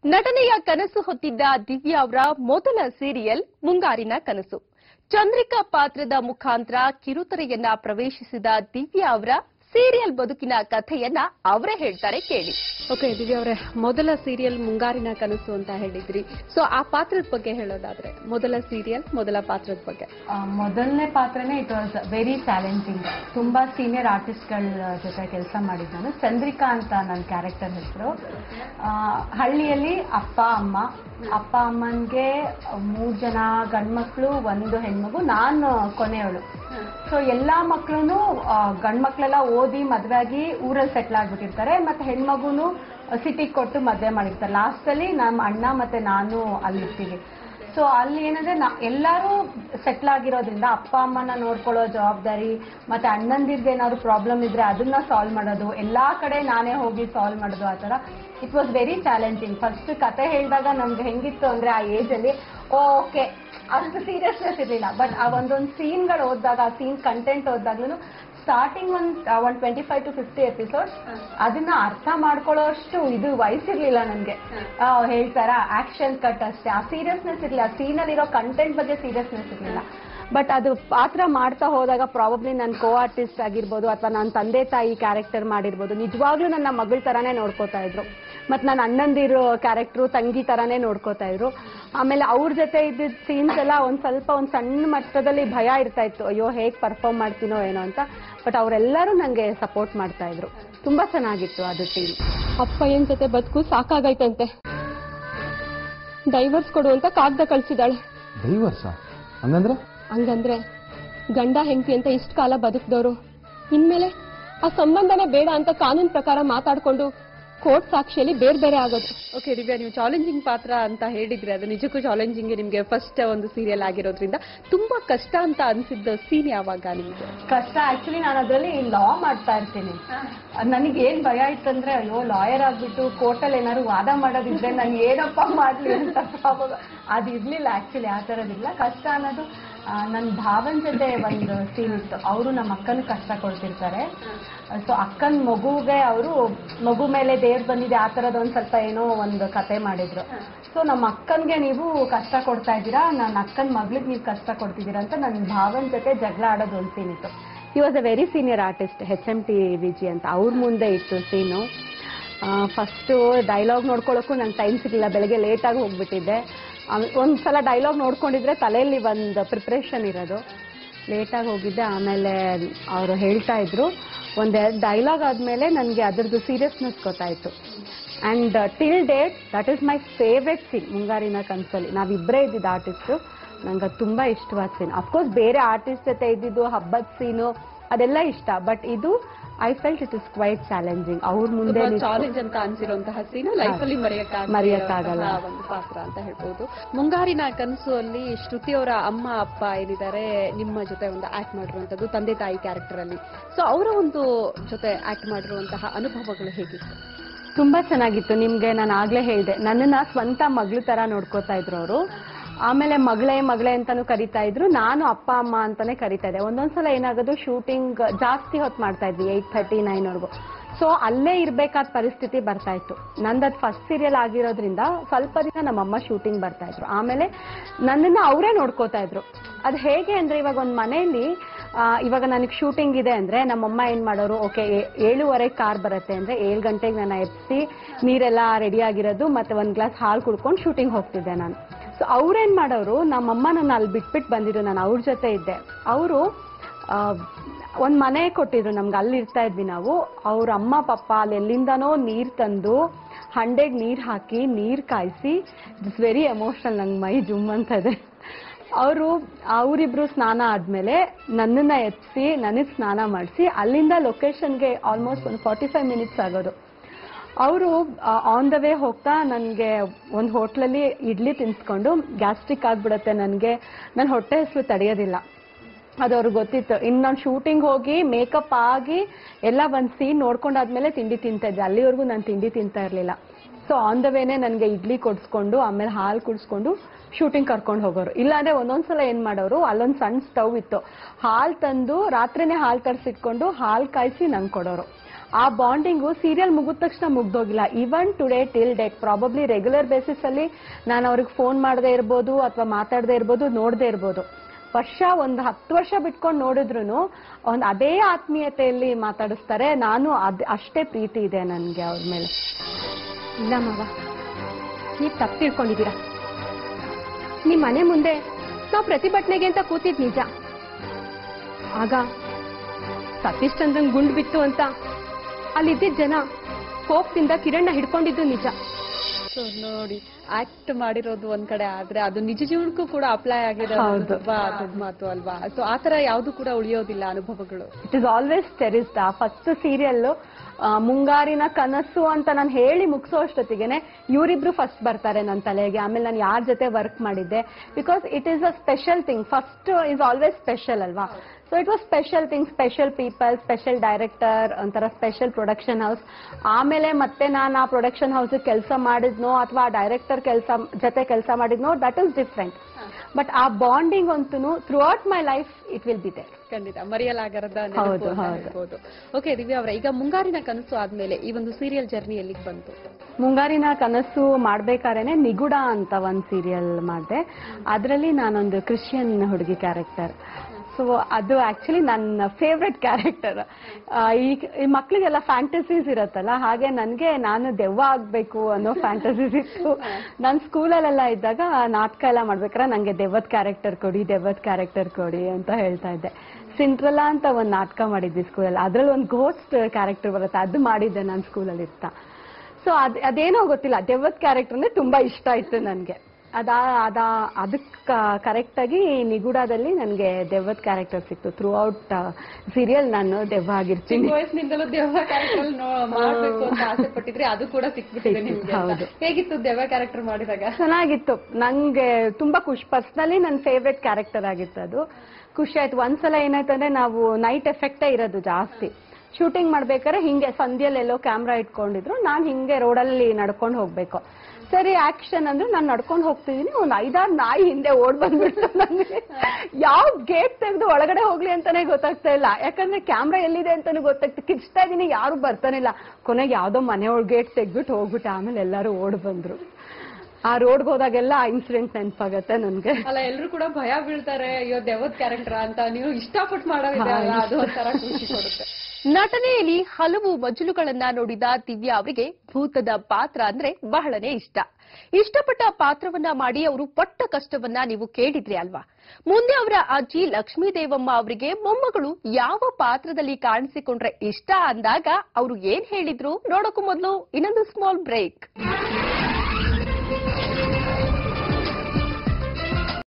ನಟನೆಯ ಕನಸು ಹೊತ್ತಿದ್ದ ದಿವ್ಯಾ ಅವರ ಮೊದಲ ಸೀರಿಯಲ್ ಮುಂಗಾರಿನ ಕನಸು ಚಂದ್ರಿಕಾ ಪಾತ್ರದ ಮುಖಾಂತರ ಕಿರುತೆರೆಯನ್ನ ಪ್ರವೇಶಿಸಿದ ದಿವ್ಯಾ ಅವರ ಸೀರಿಯಲ್ ಬದುಕಿನ ಕಥೆಯನ್ನ ಅವರೇ ಹೇಳ್ತಾರೆ ಕೇಳಿ ಓಕೆ ದಿವ್ಯ ಅವರೇ ಮೊದಲ ಸೀರಿಯಲ್ ಮುಂಗಾರಿನ ಕನಸು ಅಂತ ಹೇಳಿದ್ರಿ ಸೊ ಆ ಪಾತ್ರದ ಬಗ್ಗೆ ಹೇಳೋದಾದ್ರೆ ಮೊದಲ ಸೀರಿಯಲ್ ಮೊದಲ ಪಾತ್ರದ ಬಗ್ಗೆ ಆ, ಮೊದಲನೇ ಪಾತ್ರನೇ ಇಟ್ ವಾಸ್ ವೆರಿ ಚಾಲೆಂಜಿಂಗ್ ತುಂಬಾ ಸೀನಿಯರ್ ಆರ್ಟಿಸ್ಟ್ಗಳ ಜೊತೆ ಕೆಲಸ ಮಾಡಿದ್ದು ನಾನು ಚಂದ್ರಿಕಾ ಅಂತ ನನ್ನ ಕ್ಯಾರೆಕ್ಟರ್ ಹೆಸರು ಹಳ್ಳಿಯಲ್ಲಿ ಅಪ್ಪ ಅಮ್ಮ ಅಪ್ಪ ಅಮ್ಮನಿಗೆ ಮೂರು ಜನ ಗಂಡ್ಮಕ್ಳು ಒಂದು ಹೆಣ್ಮಗು ನಾನು ಕೊನೆಯವಳು ಸೊ ಎಲ್ಲಾ ಮಕ್ಳು ಗಂಡ್ಮಕ್ಳೆಲ್ಲ ಓದಿ ಮದ್ವೆ ಆಗಿ ಊರಲ್ಲಿ ಸೆಟ್ಲ್ ಆಗ್ಬಿಟ್ಟಿರ್ತಾರೆ ಮತ್ತೆ ಹೆಣ್ಮಗುನು ಸಿಟಿಗೆ ಕೊಟ್ಟು ಮದ್ವೆ ಮಾಡಿರ್ತಾರೆ ಲಾಸ್ಟ್ ಅಲ್ಲಿ ನಮ್ಮ ಅಣ್ಣ ಮತ್ತೆ ನಾನು ಅಲ್ಲಿರ್ತೀವಿ ಸೊ ಅಲ್ಲಿ ಏನಂದ್ರೆ ನಾ ಎಲ್ಲರೂ ಸೆಟ್ಲ್ ಆಗಿರೋದ್ರಿಂದ ಅಪ್ಪ ಅಮ್ಮನ ನೋಡ್ಕೊಳ್ಳೋ ಜವಾಬ್ದಾರಿ ಮತ್ತೆ ಅಣ್ಣಂದಿರ್ದು ಏನಾದ್ರು ಪ್ರಾಬ್ಲಮ್ ಇದ್ರೆ ಅದನ್ನ ಸಾಲ್ವ್ ಮಾಡೋದು ಎಲ್ಲಾ ಕಡೆ ನಾನೇ ಹೋಗಿ ಸಾಲ್ವ್ ಮಾಡೋದು ಆ ಥರ it was very challenging first ಕತೆ ಹೇಳಿದಾಗ ನಮ್ಗೆ ಹೆಂಗಿತ್ತು ಅಂದ್ರೆ ಆ ಏಜ್ ಅಲ್ಲಿ ಓಕೆ ಅಷ್ಟು ಸೀರಿಯಸ್ನೆಸ್ ಇರಲಿಲ್ಲ ಬಟ್ ಆ ಒಂದೊಂದು ಸೀನ್ಗಳು ಓದಿದಾಗ ಆ ಸೀನ್ ಕಂಟೆಂಟ್ ಓದಿದಾಗ್ಲೂ ಸ್ಟಾರ್ಟಿಂಗ್ ಒಂದ್ ಒಂದ್ twenty five to fifty episodes ಅದನ್ನ ಅರ್ಥ ಮಾಡ್ಕೊಳ್ಳೋ ಅಷ್ಟು ಇದು ವಯಸ್ಸಿರ್ಲಿಲ್ಲ ನನ್ಗೆ ಆ, ಹೇಳ್ತಾರ ಆಕ್ಷನ್ ಕಟ್ ಅಷ್ಟೇ ಆ ಸೀರಿಯಸ್ನೆಸ್ ಇರ್ಲಿಲ್ಲ ಆ ಸೀನಲ್ಲಿ ಇರೋ ಕಂಟೆಂಟ್ ಬಗ್ಗೆ ಸೀರಿಯಸ್ನೆಸ್ ಇರ್ಲಿಲ್ಲ ಬಟ್ ಅದು ಪಾತ್ರ ಮಾಡ್ತಾ ಹೋದಾಗ ಪ್ರಾಬಬ್ಲಿ ನನ್ನ ಕೋ ಆರ್ಟಿಸ್ಟ್ ಆಗಿರ್ಬೋದು ಅಥವಾ ನನ್ನ ತಂದೆ ತಾಯಿ ಕ್ಯಾರೆಕ್ಟರ್ ಮಾಡಿರ್ಬೋದು ನಿಜವಾಗ್ಲೂ ನನ್ನ ಮಗಳ ತರಾನೇ ನೋಡ್ಕೋತಾ ಇದ್ರು ಮತ್ತು ನನ್ನ ಅಣ್ಣಂದಿರೋ ಕ್ಯಾರೆಕ್ಟ್ರು ತಂಗಿ ತರಾನೇ ನೋಡ್ಕೋತಾ ಇದ್ರು ಆಮೇಲೆ ಅವ್ರ ಜೊತೆ ಇದ್ದಿದ್ದ ಸೀನ್ಸ್ ಎಲ್ಲ ಒಂದ್ ಸ್ವಲ್ಪ ಒಂದ್ ಸಣ್ಣ ಮಟ್ಟದಲ್ಲಿ ಭಯ ಇರ್ತಾ ಇತ್ತು ಅಯ್ಯೋ ಹೇಗ್ ಪರ್ಫಾರ್ಮ್ ಮಾಡ್ತೀನೋ ಏನೋ ಅಂತ ಬಟ್ ಅವರೆಲ್ಲರೂ ನಂಗೆ ಸಪೋರ್ಟ್ ಮಾಡ್ತಾ ಇದ್ರು ತುಂಬಾ ಚೆನ್ನಾಗಿತ್ತು ಅದು ಸೀನ್ ಅಪ್ಪ ಏನ್ ಜೊತೆ ಬದುಕು ಸಾಕಾಗೈತಂತೆ ಡೈವರ್ಸ್ ಕೊಡು ಅಂತ ಕಾಗ್ದ ಕಳ್ಸಿದಾಳೆ ಡೈವರ್ಸಾ ಹಂಗಂದ್ರೆ ಹಂಗಂದ್ರೆ ಗಂಡ ಹೆಂಡತಿ ಅಂತ ಇಷ್ಟ ಕಾಲ ಬದುಕ್ದವ್ರು ಇನ್ಮೇಲೆ ಆ ಸಂಬಂಧನೇ ಬೇಡ ಅಂತ ಕಾನೂನ್ ಪ್ರಕಾರ ಮಾತಾಡ್ಕೊಂಡು ಕೋರ್ಟ್ ಸಾಕ್ಷಿಯಲ್ಲಿ ಬೇರೆ ಬೇರೆ ಆಗೋದು ಓಕೆ ದಿವ್ಯಾ ನೀವು ಚಾಲೆಂಜಿಂಗ್ ಪಾತ್ರ ಅಂತ ಹೇಳಿದ್ರಿ ಅದು ನಿಜಕ್ಕೂ ಚಾಲೆಂಜಿಂಗ್ ನಿಮ್ಗೆ ಫಸ್ಟ್ ಒಂದು ಸೀರಿಯಲ್ ಆಗಿರೋದ್ರಿಂದ ತುಂಬಾ ಕಷ್ಟ ಅಂತ ಅನ್ಸಿದ್ದ ಸೀನ್ ಯಾವಾಗ ನಿಮ್ಗೆ ಕಷ್ಟ ಆಕ್ಚುಲಿ ನಾನು ಅದರಲ್ಲಿ ಲಾ ಮಾಡ್ತಾ ಇರ್ತೀನಿ ನನಗೆ ಏನ್ ಭಯ ಇತ್ತಂದ್ರೆ ಅಯ್ಯೋ ಲಾಯರ್ ಆಗ್ಬಿಟ್ಟು ಕೋರ್ಟಲ್ಲಿ ಏನಾದ್ರು ವಾದ ಮಾಡೋದಿದ್ರೆ ನಾನು ಏನಪ್ಪ ಮಾಡ್ಲಿ ಅಂತ ಅವಾಗ ಅದು ಇರ್ಲಿಲ್ಲ ಆಕ್ಚುಲಿ ಆ ಥರದಿಲ್ಲ ಕಷ್ಟ ಅನ್ನೋದು ನನ್ನ ಭಾವನ್ ಜೊತೆ ಒಂದು ಸೀನ್ ಇತ್ತು ಅವರು ನಮ್ಮ ಅಕ್ಕನ ಕಷ್ಟ ಕೊಡ್ತಿರ್ತಾರೆ ಸೊ ಅಕ್ಕನ ಮಗುಗೆ ಅವರು ಮಗು ಮೇಲೆ ದೇವ್ರು ಬಂದಿದೆ ಆ ಥರದ ಒಂದು ಸ್ವಲ್ಪ ಏನೋ ಒಂದು ಕತೆ ಮಾಡಿದ್ರು ಸೊ ನಮ್ಮ ಅಕ್ಕನ್ಗೆ ನೀವು ಕಷ್ಟ ಕೊಡ್ತಾ ಇದ್ದೀರಾ ನನ್ನ ಅಕ್ಕನ ಮಗ್ಳಿಗೆ ನೀವು ಕಷ್ಟ ಕೊಡ್ತಿದ್ದೀರಾ ಅಂತ ನನ್ನ ಭಾವನ್ ಜೊತೆ ಜಗಳ ಆಡೋದು ಒಂದು ಸೀನ್ ಇತ್ತು he was a very senior artist H M T V G ಅಂತ ಅವ್ರ ಮುಂದೆ ಇತ್ತು ಸೀನು ಫಸ್ಟು ಡೈಲಾಗ್ ನೋಡ್ಕೊಳ್ಳೋಕ್ಕೂ ನಂಗೆ ಟೈಮ್ ಸಿಗಲಿಲ್ಲ ಬೆಳಗ್ಗೆ ಲೇಟಾಗಿ ಹೋಗ್ಬಿಟ್ಟಿದ್ದೆ ಆಮೇಲೆ ಒಂದು ಸಲ ಡೈಲಾಗ್ ನೋಡ್ಕೊಂಡಿದ್ರೆ ತಲೆಯಲ್ಲಿ ಒಂದು ಪ್ರಿಪ್ರೇಷನ್ ಇರೋದು ಲೇಟಾಗಿ ಹೋಗಿದ್ದೆ ಆಮೇಲೆ ಅವರು ಹೇಳ್ತಾ ಇದ್ರು ಒಂದೆರಡು ಡೈಲಾಗ್ ಆದಮೇಲೆ ನನಗೆ ಅದ್ರದ್ದು ಸೀರಿಯಸ್ನೆಸ್ ಗೊತ್ತಾಯಿತು and till date that is my favourite scene ಮುಂಗಾರಿನ ಕನಸಲ್ಲಿ ನಾವಿಬ್ಬರೇ ಇದ್ದಿದ್ದು ಆರ್ಟಿಸ್ಟು ನಂಗೆ ಅದು ತುಂಬ ಇಷ್ಟವಾದ ಸೀನ್ ಅಫ್ಕೋರ್ಸ್ ಬೇರೆ ಆರ್ಟಿಸ್ಟ್ ಜೊತೆ ಇದ್ದಿದ್ದು ಹಬ್ಬದ ಸೀನು ಅದೆಲ್ಲ ಇಷ್ಟ ಬಟ್ ಇದು I felt it is quite challenging ಅವ್ರ ಮುಂದೆ ನಿಂತು- ಚಾಲೆಂಜ್ ಅಂತ ಅನ್ಸಿರುವಂತಹ ಸೀನು ಲೈಫ್ ಅಲ್ಲಿ ಮರೆಯಕ್ಕಾಗಲ್ಲ ಮರೆಯಕ್ಕಾಗಲ್ಲ. ಒಂದು ಪಾತ್ರ ಅಂತ ಹೇಳ್ಬೋದು ಮುಂಗಾರಿನ ಕನಸು ಅಲ್ಲಿ ಶ್ರುತಿ ಅವರ ಅಮ್ಮ ಅಪ್ಪ ಏನಿದ್ದಾರೆ ನಿಮ್ಮ ಜೊತೆ ಒಂದು ಆಕ್ಟ್ ಮಾಡಿರುವಂತದ್ದು ತಂದೆ ತಾಯಿ ಕ್ಯಾರೆಕ್ಟರ್ ಅಲ್ಲಿ ಸೊ ಅವರ ಒಂದು ಜೊತೆ ಆಕ್ಟ್ ಮಾಡಿರುವಂತಹ ಅನುಭವಗಳು ಹೇಗಿತ್ತು ತುಂಬಾ ಚೆನ್ನಾಗಿತ್ತು ನಿಮ್ಗೆ ನಾನು ಆಗ್ಲೇ ಹೇಳಿದೆ ನನ್ನನ್ನ ಸ್ವಂತ ಮಗಳು ತರ ನೋಡ್ಕೋತಾ ಇದ್ರು ಅವರು ಆಮೇಲೆ ಮಗಳೇ ಮಗಳೇ ಅಂತಾನು ಕರಿತಾ ಇದ್ರು ನಾನು ಅಪ್ಪ ಅಮ್ಮ ಅಂತಾನೆ ಕರಿತಾ ಇದ್ದೆ ಒಂದೊಂದ್ಸಲ ಏನಾಗೋದು ಶೂಟಿಂಗ್ ಜಾಸ್ತಿ ಹೊತ್ತು ಮಾಡ್ತಾ ಇದ್ವಿ ಏಯ್ಟ್ ಥರ್ಟಿ ನೈನ್ ವರ್ಗು ಸೊ ಅಲ್ಲೇ ಇರ್ಬೇಕಾದ ಪರಿಸ್ಥಿತಿ ಬರ್ತಾ ಇತ್ತು ನಂದದ್ ಫಸ್ಟ್ ಸೀರಿಯಲ್ ಆಗಿರೋದ್ರಿಂದ ಸ್ವಲ್ಪ ದಿನ ನಮ್ಮಮ್ಮ ಶೂಟಿಂಗ್ ಬರ್ತಾ ಇದ್ರು ಆಮೇಲೆ ನನ್ನನ್ನ ಅವರೇ ನೋಡ್ಕೋತಾ ಇದ್ರು ಅದು ಹೇಗೆ ಅಂದ್ರೆ ಇವಾಗ ಒಂದು ಮನೆಯಲ್ಲಿ ಆ, ಇವಾಗ ನನಗೆ ಶೂಟಿಂಗ್ ಇದೆ ಅಂದ್ರೆ ನಮ್ಮಮ್ಮ ಏನ್ ಮಾಡೋರು ಓಕೆ ಏಳುವರೆ ಕಾರ್ ಬರುತ್ತೆ ಅಂದ್ರೆ ಏಳು ಗಂಟೆಗೆ ನನ್ನ ಎಬ್ಸಿ ನೀರೆಲ್ಲ ರೆಡಿ ಆಗಿರೋದು ಮತ್ತೆ ಒಂದ್ ಗ್ಲಾಸ್ ಹಾಲು ಕುಡ್ಕೊಂಡು ಶೂಟಿಂಗ್ ಹೋಗ್ತಿದ್ದೆ ನಾನು ಸೊ ಅವ್ರೇನ್ ಮಾಡೋರು ನಮ್ಮಮ್ಮ ನನ್ನ ಅಲ್ಲಿ ಬಿಟ್ಬಿಟ್ಟು ಬಂದಿದ್ರು ನಾನು ಅವ್ರ ಜೊತೆ ಇದ್ದೆ ಅವರು ಒಂದ್ ಮನೆ ಕೊಟ್ಟಿದ್ರು ನಮ್ಗೆ ಅಲ್ಲಿ ಇರ್ತಾ ಇದ್ವಿ ನಾವು ಅವ್ರ ಅಮ್ಮ ಪಪ್ಪ ಅಲ್ಲಿ ಎಲ್ಲಿಂದನೋ ನೀರ್ ತಂದು ಹಂಡೆಗೆ ನೀರ್ ಹಾಕಿ ನೀರ್ ಕಾಯಿಸಿ ಇಟ್ಸ್ ವೆರಿ ಎಮೋಷನಲ್ ನಂಗೆ ಮೈ ಜುಮ್ ಅಂತ ಇದೆ ಅವರು ಅವರಿಬ್ರು ಸ್ನಾನ ಆದ್ಮೇಲೆ ನನ್ನನ್ನ ಎತ್ಸಿ ನನಗೆ ಸ್ನಾನ ಮಾಡಿಸಿ ಅಲ್ಲಿಂದ ಲೊಕೇಶನ್ಗೆ ಆಲ್ಮೋಸ್ಟ್ ಒಂದು ಫಾರ್ಟಿ ಫೈವ್ ಮಿನಿಟ್ಸ್ ಆಗೋದು ಅವರು ಆನ್ ದ ವೇ ಹೋಗ್ತಾ ನನಗೆ ಒಂದು ಹೋಟ್ಲಲ್ಲಿ ಇಡ್ಲಿ ತಿನ್ಸ್ಕೊಂಡು ಗ್ಯಾಸ್ಟ್ರಿಕ್ ಆಗ್ಬಿಡುತ್ತೆ ನನಗೆ ನನ್ನ ಹೊಟ್ಟೆ ಹೆಸರು ತಡೆಯೋದಿಲ್ಲ ಅದು ಅವ್ರಿಗೆ ಗೊತ್ತಿತ್ತು ಇನ್ನು ನಾನು ಶೂಟಿಂಗ್ ಹೋಗಿ ಮೇಕಪ್ ಆಗಿ ಎಲ್ಲ ಒಂದು ಸೀನ್ ನೋಡ್ಕೊಂಡಾದ್ಮೇಲೆ ತಿಂಡಿ ತಿಂತಾ ಇದ್ದೆ ಅಲ್ಲಿವರೆಗೂ ನಾನು ತಿಂಡಿ ತಿಂತಾ ಇರಲಿಲ್ಲ ಸೊ ಆನ್ ದ ವೇನೆ ನನಗೆ ಇಡ್ಲಿ ಕೊಡಿಸ್ಕೊಂಡು ಆಮೇಲೆ ಹಾಲು ಕುಡಿಸ್ಕೊಂಡು ಶೂಟಿಂಗ್ ಕರ್ಕೊಂಡು ಹೋಗೋರು ಇಲ್ಲಾಂದ್ರೆ ಒಂದೊಂದ್ಸಲ ಏನ್ ಮಾಡೋರು ಅಲ್ಲೊಂದು ಸಣ್ಣ ಸ್ಟವ್ ಇತ್ತು ಹಾಲು ತಂದು ರಾತ್ರಿನೇ ಹಾಲು ತರಿಸಿಟ್ಕೊಂಡು ಹಾಲು ಕಾಯಿಸಿ ನಂಗೆ ಕೊಡೋರು ಆ ಬಾಂಡಿಂಗು ಸೀರಿಯಲ್ ಮುಗಿದ ತಕ್ಷಣ ಮುಗ್ದೋಗಿಲ್ಲ even today till date probably regular basis ಅಲ್ಲಿ ನಾನು ಅವ್ರಿಗೆ ಫೋನ್ ಮಾಡದೇ ಇರ್ಬೋದು ಅಥವಾ ಮಾತಾಡದೇ ಇರ್ಬೋದು ನೋಡದೇ ಇರ್ಬೋದು ವರ್ಷ ಒಂದು ಹತ್ತು ವರ್ಷ ಬಿಟ್ಕೊಂಡು ನೋಡಿದ್ರು ಒಂದು ಅದೇ ಆತ್ಮೀಯತೆಯಲ್ಲಿ ಮಾತಾಡಿಸ್ತಾರೆ ನಾನು ಅದ್ ಅಷ್ಟೇ ಪ್ರೀತಿ ಇದೆ ನನಗೆ ಅವ್ರ ಮೇಲೆ ಇಲ್ಲ ಮಾವ ನೀವ್ ತಪ್ಪು ತಿಳ್ಕೊಂಡಿದ್ದೀರಾ ನಿಮ್ ಮನೆ ಮುಂದೆ ನಾವು ಪ್ರತಿಭಟನೆಗೆ ಅಂತ ಕೂತಿದ್ ನಿಜ ಆಗ ಸತೀಶ್ ಚಂದ್ರನ್ ಗುಂಡ್ ಬಿತ್ತು ಅಂತ ಅಲ್ಲಿದ್ದಿದ್ದ ಜನ ಕೋಪದಿಂದ ಕಿರಣ್ನ ಹಿಡ್ಕೊಂಡಿದ್ದು ನಿಜ ಸೊ ನೋಡಿ ಆಕ್ಟ್ ಮಾಡಿರೋದು ಒಂದ್ ಕಡೆ ಆದ್ರೆ ಅದು ನಿಜ ಜೀವನಕ್ಕೂ ಕೂಡ ಅಪ್ಲೈ ಆಗಿದೆ ಹೌದು. ಅನ್ನೋದು ತುಂಬಾ ದೊಡ್ಡ ಮಾತು ಅಲ್ವಾ ಸೊ ಆತರ ಯಾವ್ದು ಕೂಡ ಉಳಿಯೋದಿಲ್ಲ ಅನುಭವಗಳು ಇಟ್ ಇಸ್ ಆಲ್ವೇಸ್ ಟೆರಿಸ್ಡ್ ಆ ಫಸ್ಟ್ ಸೀರಿಯಲ್ ಮುಂಗಾರಿನ ಕನಸು ಅಂತ ನಾನು ಹೇಳಿ ಮುಗಿಸೋ ಅಷ್ಟೊತ್ತಿಗೆನೆ ಇವರಿಬ್ರು ಫಸ್ಟ್ ಬರ್ತಾರೆ ನನ್ನ ತಲೆಗೆ ಆಮೇಲೆ ನಾನು ಯಾರ ಜೊತೆ ವರ್ಕ್ ಮಾಡಿದ್ದೆ because it is a special thing first is always special ಅಲ್ವಾ so it was special thing special people special director ಒಂಥರ ಸ್ಪೆಷಲ್ ಪ್ರೊಡಕ್ಷನ್ ಹೌಸ್ ಆಮೇಲೆ ಮತ್ತೆ ನಾನು ಆ ಪ್ರೊಡಕ್ಷನ್ ಹೌಸ್ ಕೆಲಸ ಮಾಡಿದ್ನೋ ಅಥವಾ ಆ ಡೈರೆಕ್ಟರ್ ಕೆಲಸ ಜೊತೆ ಕೆಲಸ ಮಾಡಿದ್ನೋ ದಟ್ ಇಸ್ ಡಿಫ್ರೆಂಟ್ ಬಟ್ ಆ ಬಾಂಡಿಂಗ್ ಅಂತೂ throughout my life it will be there ಖಂಡಿತ ಮರೆಯಲಾಗರದ ಹೌದು, ಹೌದು. ಹೇಳ್ಬೋದು ಓಕೆ ದಿವ್ಯಾ ಅವರ ಈಗ ಮುಂಗಾರಿನ ಕನಸು ಆದ್ಮೇಲೆ ಈ ಒಂದು ಸೀರಿಯಲ್ ಜರ್ನಿ ಎಲ್ಲಿಗೆ ಬಂತು ಮುಂಗಾರಿನ ಕನಸು ಮಾಡ್ಬೇಕಾರೇನೆ ನಿಗೂಢ ಅಂತ ಒಂದು ಸೀರಿಯಲ್ ಮಾಡಿದೆ ಅದರಲ್ಲಿ ನಾನೊಂದು ಕ್ರಿಶ್ಚಿಯನ್ ಹುಡುಗಿ ಕ್ಯಾರೆಕ್ಟರ್ ಸೊ ಅದು ಆಕ್ಚುಲಿ ನನ್ನ ಫೇವ್ರೆಟ್ ಕ್ಯಾರೆಕ್ಟರ್ ಈ ಈ ಮಕ್ಳಿಗೆಲ್ಲ ಫ್ಯಾಂಟಸೀಸ್ ಇರತ್ತಲ್ಲ ಹಾಗೆ ನನಗೆ ನಾನು ದೆವ್ವ ಆಗ್ಬೇಕು ಅನ್ನೋ ಫ್ಯಾಂಟಸೀಸ್ ಇತ್ತು ನಾನು ಸ್ಕೂಲಲ್ಲೆಲ್ಲ ಇದ್ದಾಗ ನಾಟಕ ಎಲ್ಲ ಮಾಡ್ಬೇಕಾದ್ರೆ ನನಗೆ ದೆವ್ವದ ಕ್ಯಾರೆಕ್ಟರ್ ಕೊಡಿ ದೆವ್ವದ ಕ್ಯಾರೆಕ್ಟರ್ ಕೊಡಿ ಅಂತ ಹೇಳ್ತಾ ಇದ್ದೆ ಸಿಂಟ್ರಲಾ ಅಂತ ಒಂದು ನಾಟಕ ಮಾಡಿದ್ವಿ ಸ್ಕೂಲಲ್ಲಿ ಅದ್ರಲ್ಲಿ ಒಂದು ಗೋಸ್ಟ್ ಕ್ಯಾರೆಕ್ಟರ್ ಬರುತ್ತೆ ಅದು ಮಾಡಿದ್ದೆ ನಾನು ಸ್ಕೂಲಲ್ಲಿ ಇರ್ತಾ ಸೊ ಅದ್ ಅದೇನೋ ಗೊತ್ತಿಲ್ಲ ದೆವ್ವದ ಕ್ಯಾರೆಕ್ಟರ್ ಅಂದ್ರೆ ತುಂಬಾ ಇಷ್ಟ ಆಯ್ತು ನನಗೆ ಅದಾ ಅದಾ ಅದಕ್ಕೆ ಕರೆಕ್ಟ್ ಆಗಿ ನಿಗೂಢದಲ್ಲಿ ನನಗೆ ದೆವ್ವದ ಕ್ಯಾರೆಕ್ಟರ್ ಸಿಕ್ತು ಥ್ರೂ ಔಟ್ ಸೀರಿಯಲ್ ನಾನು ದೆವ್ವ ಆಗಿರ್ತೀನಿ ಚಿಕ್ಕ ವಯಸ್ಸಿನಿಂದಲೂ ದೆವ್ವ ಕ್ಯಾರೆಕ್ಟರ್ ಮಾಡ್ಬೇಕು ಅಂತ ಆಸೆ ಪಟ್ಟಿದ್ರೆ ಅದು ಕೂಡ ಸಿಕ್ಬಿಟ್ಟಿದೆ ನಿಮ್ಗೆ ಅಂತ. ಹೌದು. ಹೇಗಿತ್ತು ದೆವ್ವ ಕ್ಯಾರೆಕ್ಟರ್ ಮಾಡಿದಾಗ ಚೆನ್ನಾಗಿತ್ತು ನಂಗೆ ತುಂಬಾ ಖುಷಿ ಪರ್ಸ್ನಲಿ ನನ್ನ ಫೇವ್ರೆಟ್ ಕ್ಯಾರೆಕ್ಟರ್ ಆಗಿತ್ತು ಅದು ಖುಷಿ ಆಯ್ತು ಒಂದ್ಸಲ ಏನಾಯ್ತಂದ್ರೆ ನಾವು ನೈಟ್ ಎಫೆಕ್ಟೇ ಇರೋದು ಜಾಸ್ತಿ ಶೂಟಿಂಗ್ ಮಾಡ್ಬೇಕಾದ್ರೆ ಹಿಂಗೆ ಸಂಧ್ಯೆಯಲ್ಲಿ ಎಲ್ಲೋ ಕ್ಯಾಮ್ರಾ ಇಟ್ಕೊಂಡಿದ್ರು ನಾನು ಹಿಂಗೆ ರೋಡಲ್ಲಿ ನಡ್ಕೊಂಡು ಹೋಗ್ಬೇಕು ಸರಿ ಆಕ್ಷನ್ ಅಂದ್ರೆ ನಾನು ನಡ್ಕೊಂಡು ಹೋಗ್ತಿದೀನಿ ಒಂದ್ ಐದಾರು ನಾಯಿ ಹಿಂದೆ ಓಡ್ ಬಂದ್ಬಿಟ್ಟು ನನಗೆ ಯಾವ ಗೇಟ್ ತೆಗೆದು ಒಳಗಡೆ ಹೋಗ್ಲಿ ಅಂತಾನೆ ಗೊತ್ತಾಗ್ತಾ ಇಲ್ಲ ಯಾಕಂದ್ರೆ ಕ್ಯಾಮ್ರಾ ಎಲ್ಲಿದೆ ಅಂತಾನು ಗೊತ್ತಾಗ್ತಾ ಕಿಚ್ತಾ ಇದೀನಿ ಯಾರು ಬರ್ತಾನೆ ಇಲ್ಲ ಕೊನೆಗೆ ಯಾವ್ದೋ ಮನೆ ಒಳಗೆ ಗೇಟ್ ತೆಗ್ಬಿಟ್ಟು ಹೋಗ್ಬಿಟ್ಟು ಆಮೇಲೆ ಎಲ್ಲರೂ ಓಡ್ ಬಂದ್ರು ಆ ರೋಡ್ಗೆ ಹೋದಾಗೆಲ್ಲ ಆ ಇನ್ಸಿಡೆಂಟ್ ನೆನಪಾಗತ್ತೆ ನನ್ಗೆ ಅಲ್ಲ ಎಲ್ರು ಕೂಡ ಭಯ ಬೀಳ್ತಾರೆ ಅಯ್ಯೋ ದೆವ್ವದ ಕ್ಯಾರೆಕ್ಟರ್ ಅಂತ ನೀವು ಇಷ್ಟಪಟ್ಟು ಮಾಡೋದಿದೆ ಅಲ್ಲ ಅದು ಒಂಥರ ಖುಷಿ ಕೊಡುತ್ತೆ ನಟನೆಯಲ್ಲಿ ಹಲವು ಮಜಲುಗಳನ್ನ ನೋಡಿದ ದಿವ್ಯಾ ಅವರಿಗೆ ಭೂತದ ಪಾತ್ರ ಅಂದ್ರೆ ಬಹಳನೇ ಇಷ್ಟ ಇಷ್ಟಪಟ್ಟ ಪಾತ್ರವನ್ನ ಮಾಡಿ ಅವರು ಪಟ್ಟ ಕಷ್ಟವನ್ನ ನೀವು ಕೇಳಿದ್ರಿ ಅಲ್ವಾ ಮುಂದೆ ಅವರ ಅಜ್ಜಿ ಲಕ್ಷ್ಮೀ ದೇವಮ್ಮ ಅವರಿಗೆ ಮೊಮ್ಮಗಳು ಯಾವ ಪಾತ್ರದಲ್ಲಿ ಕಾಣಿಸಿಕೊಂಡ್ರೆ ಇಷ್ಟ ಅಂದಾಗ ಅವರು ಏನ್ ಹೇಳಿದ್ರು ನೋಡೋಕು ಮೊದಲು ಇನ್ನೊಂದು ಸ್ಮಾಲ್ ಬ್ರೇಕ್